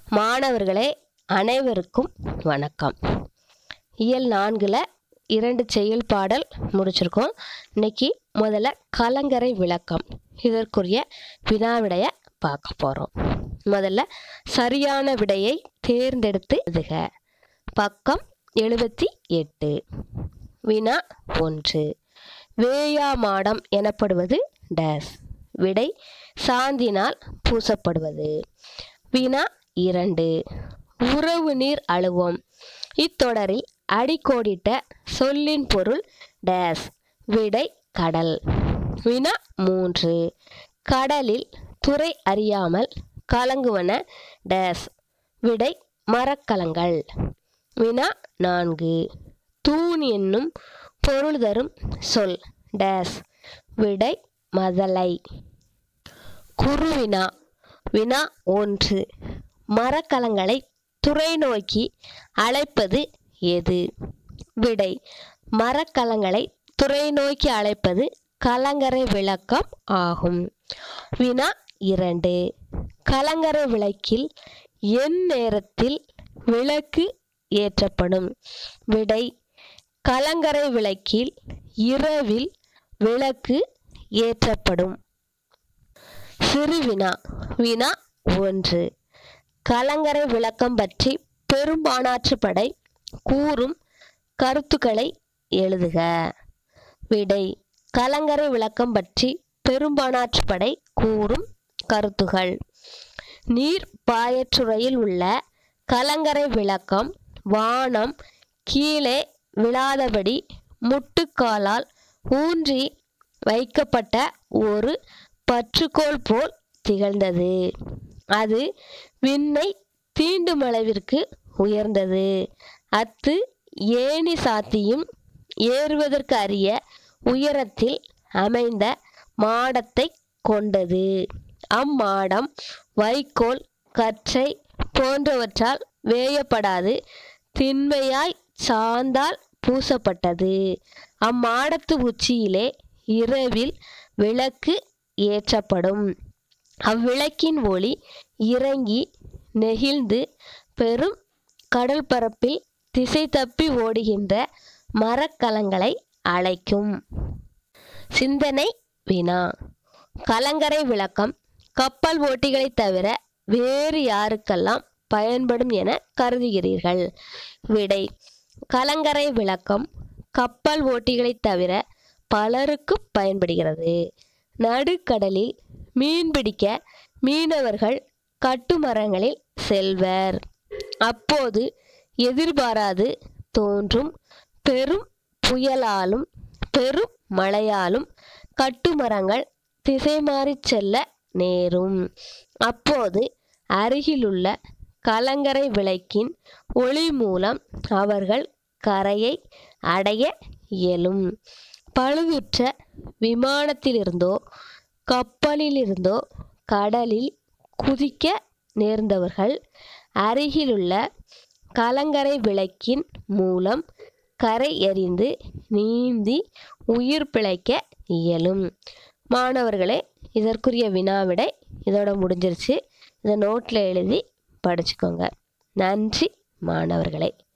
மாணவர்களே அனைவருக்கும் வணக்கம் இயல் நான்கில் இரண்டு செயல் பாடல் முடிச்சிருக்கோம் இன்னைக்கு முதல்ல கலங்கரை விளக்கம் இதற்குரிய வினாவிடைய பார்க்க போகிறோம் முதல்ல சரியான விடையை தேர்ந்தெடுத்து எழுதுக பக்கம் எழுபத்தி எட்டு வினா ஒன்று வேயா மாடம் எனப்படுவது டேஸ் விடை சாந்தினால் பூசப்படுவது வினா இரண்டு உறவு நீர் அழுவம் இத்தொடரில் அடிக்கோடிட்ட சொல்லின் பொருள் டேஸ் விடை கடல் வினா மூன்று கடலில் துறை அறியாமல் கலங்குவன டேஸ் விடை மரக்கலங்கள் வினா நான்கு தூண் என்னும் பொருள் தரும் சொல் டேஸ் விடை மதலை குருவினா வினா ஒன்று மரக்கலங்களை துறை நோக்கி அழைப்பது எது விடை மரக்கலங்களை துறை நோக்கி அழைப்பது கலங்கரை விளக்கம் ஆகும் வினா இரண்டு கலங்கரை விளக்கில் என் நேரத்தில் விளக்கு ஏற்றப்படும் விடை கலங்கரை விளக்கில் இரவில் விளக்கு ஏற்றப்படும் சிறு வினா வினா ஒன்று கலங்கரை விளக்கம் பற்றி பெரும்பானாற்று படை கூறும் கருத்துக்களை எழுதுக விடை கலங்கரை விளக்கம் பற்றி பெரும்பானாற்று படை கூறும் கருத்துகள் நீர் பாயற்றுறையில் உள்ள கலங்கரை விளக்கம் வானம் கீழே விழாதபடி முட்டுக்காலால் ஊன்றி வைக்கப்பட்ட ஒரு பற்றுக்கோள் போல் திகழ்ந்தது அது விண்ணை தீண்டும் அளவிற்கு உயர்ந்தது அத்து ஏணி சாத்தியும் ஏறுவதற்கு அரிய உயரத்தில் அமைந்த மாடத்தை கொண்டது அம்மாடம் வைக்கோல் கற்றை போன்றவற்றால் வேயப்படாது திண்மையாய் சாந்தால் பூசப்பட்டது அம்மாடத்து உச்சியிலே இரவில் விளக்கு ஏற்றப்படும் அவ்விளக்கின் ஒளி இறங்கி நெகிழ்ந்து பெரும் கடல் பரப்பில் திசை தப்பி ஓடுகின்ற மரக்கலங்களை அழைக்கும் சிந்தனை வினா கலங்கரை விளக்கம் கப்பல் ஓட்டிகளை தவிர வேறு யாருக்கெல்லாம் பயன்படும் என கருதுகிறீர்கள் விடை கலங்கரை விளக்கம் கப்பல் ஓட்டிகளை தவிர பலருக்கு பயன்படுகிறது நடுக்கடலில் மீன் பிடிக்க மீனவர்கள் கட்டுமரங்களில் செல்வர் அப்போது எதிர்பாராது தோன்றும் பெரும் புயலாலும் பெரும் மழையாலும் கட்டுமரங்கள் திசை மாறிச் செல்ல நேரும் அப்போது அருகிலுள்ள கலங்கரை விளக்கின் ஒளி மூலம் அவர்கள் கரையை அடைய இயலும் பழுதுற்ற விமானத்திலிருந்தோ கப்பலிலிருந்தோ கடலில் குதிக்க நேர்ந்தவர்கள் அருகிலுள்ள கலங்கரை விளக்கின் மூலம் கரை எறிந்து நீந்தி உயிர் பிழைக்க இயலும் மாணவர்களே இதற்குரிய வினாவிடை இதோட முடிஞ்சிருச்சு இதை நோட்டில் எழுதி படிச்சுக்கோங்க நன்றி மாணவர்களே